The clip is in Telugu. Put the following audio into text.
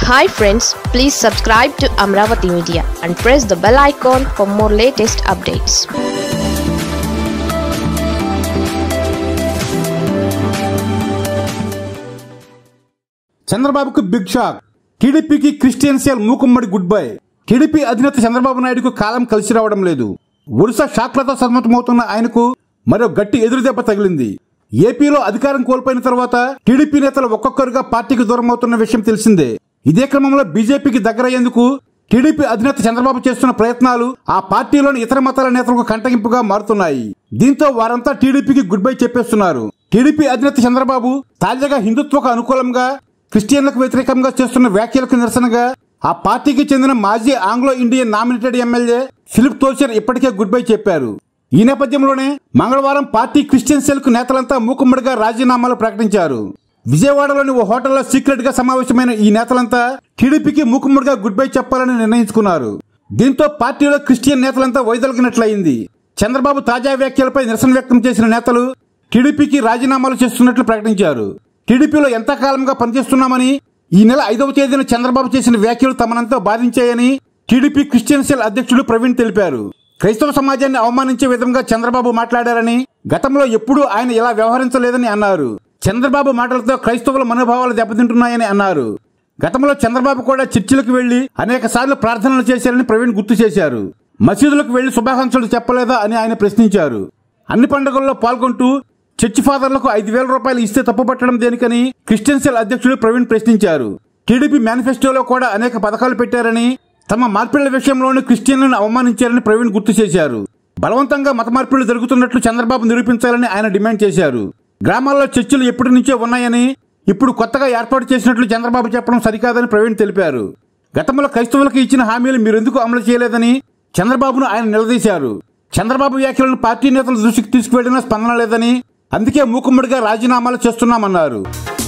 hi friends please subscribe to Amaravati media and press the bell icon for more latest updates చంద్రబాబుకు బిగ్ షాక్ టీడీపీకి క్రిస్టియన్సియల్ మూకుమ్మడి గుడ్ బై టీడీపీ అధినేత చంద్రబాబు నాయుడుకు కాలం కలిసి రావడం లేదు వరుస షాక్లతో సతమతమవుతున్న ఆయనకు మరో గట్టి ఎదురుదెబ్బ తగిలింది ఏపీలో అధికారం కోల్పోయిన తర్వాత టీడీపీ నేతలు ఒక్కొక్కరుగా పార్టీకి దూరం అవుతున్న విషయం తెలిసిందే ఇదే క్రమంలో బీజేపీకి దగ్గరయ్యేందుకు టీడీపీ అధినేత చంద్రబాబు చేస్తున్న ప్రయత్నాలు ఆ పార్టీలోని ఇతర మతాల నేతలకు కంటగింపుగా మారుతున్నాయి దీంతో వారంతా టీడీపీకి గుడ్ బై చెప్పేస్తున్నారు టీడీపీ అధినేత చంద్రబాబు తాజాగా హిందుత్వకు అనుకూలంగా క్రిస్టియన్లకు వ్యతిరేకంగా చేస్తున్న వ్యాఖ్యలకు నిరసనగా ఆ పార్టీకి చెందిన మాజీ Anglo Indian nominated MLA Philip Tocher ఇప్పటికే గుడ్ బై చెప్పారు ఈ నేపథ్యంలోనే మంగళవారం పార్టీ క్రిస్టియన్ సెల్ కు నేతలంతా మూకుమ్మడిగా రాజీనామాలు ప్రకటించారు విజయవాడలోని ఓ హోటల్లో సీక్రెట్ గా సమావేశమైన ఈ నేతలంతా టీడీపీకి మూకుమ్మడిగా గుడ్ బై చెప్పాలని నిర్ణయించుకున్నారు దీంతో పార్టీలో క్రిస్టియన్ నేతలంతా వైదొలిగినట్లయింది చంద్రబాబు తాజా వ్యాఖ్యలపై నిరసన వ్యక్తం చేసిన నేతలు టీడీపీకి రాజీనామాలు చేస్తున్నట్లు ప్రకటించారు టీడీపీలో ఎంతకాలంగా పనిచేస్తున్నామని ఈ నెల ఐదవ తేదీన చంద్రబాబు చేసిన వ్యాఖ్యలు తమనంతా బాధించాయని టీడీపీ క్రిస్టియన్ సెల్ అధ్యక్షుడు ప్రవీణ్ తెలిపారు క్రైస్తవ సమాజాన్ని అవమానించే విధంగా చంద్రబాబు మాట్లాడారని గతంలో ఎప్పుడూ ఆయన ఇలా వ్యవహరించలేదని అన్నారు చంద్రబాబు మాటలతో క్రైస్తవుల మనోభావాలు దెబ్బతింటున్నాయని అన్నారు గతంలో చంద్రబాబు కూడా చర్చిలకు వెళ్లి అనేక సార్లు ప్రార్థనలు చేశారని ప్రవీణ్ గుర్తు చేశారు మసీదులకు వెళ్లి శుభాకాంక్షలు చెప్పలేదా అని ఆయన ప్రశ్నించారు అన్ని పండుగల్లో పాల్గొంటూ చర్చి ఫాదర్లకు ఐదు వేల రూపాయలు ఇస్తే తప్పుపట్టడం దేనికని క్రిస్టియన్ సెల్ అధ్యక్షుడు ప్రవీణ్ ప్రశ్నించారు టీడీపీ మేనిఫెస్టోలో కూడా అనేక పథకాలు పెట్టారని తమ మార్పిళ్ల విషయంలోనూ క్రిస్టియన్లను అవమానించారని ప్రవీణ్ గుర్తు చేశారు బలవంతంగా మత మార్పిళ్లు జరుగుతున్నట్లు చంద్రబాబు నిరూపించాలని ఆయన డిమాండ్ చేశారు గ్రామాల్లో చర్చిలు ఎప్పటి నుంచో ఉన్నాయని ఇప్పుడు కొత్తగా ఏర్పాటు చేసినట్లు చంద్రబాబు చెప్పడం సరికాదని ప్రవీణ్ తెలిపారు గతంలో క్రైస్తవులకు ఇచ్చిన హామీలు మీరెందుకు అమలు చేయలేదని చంద్రబాబును ఆయన నిలదీశారు చంద్రబాబు వ్యాఖ్యలను పార్టీ నేతల దృష్టికి తీసుకువెళ్లినా స్పందన లేదని అందుకే మూకుమ్మడిగా రాజీనామాలు చేస్తున్నామన్నారు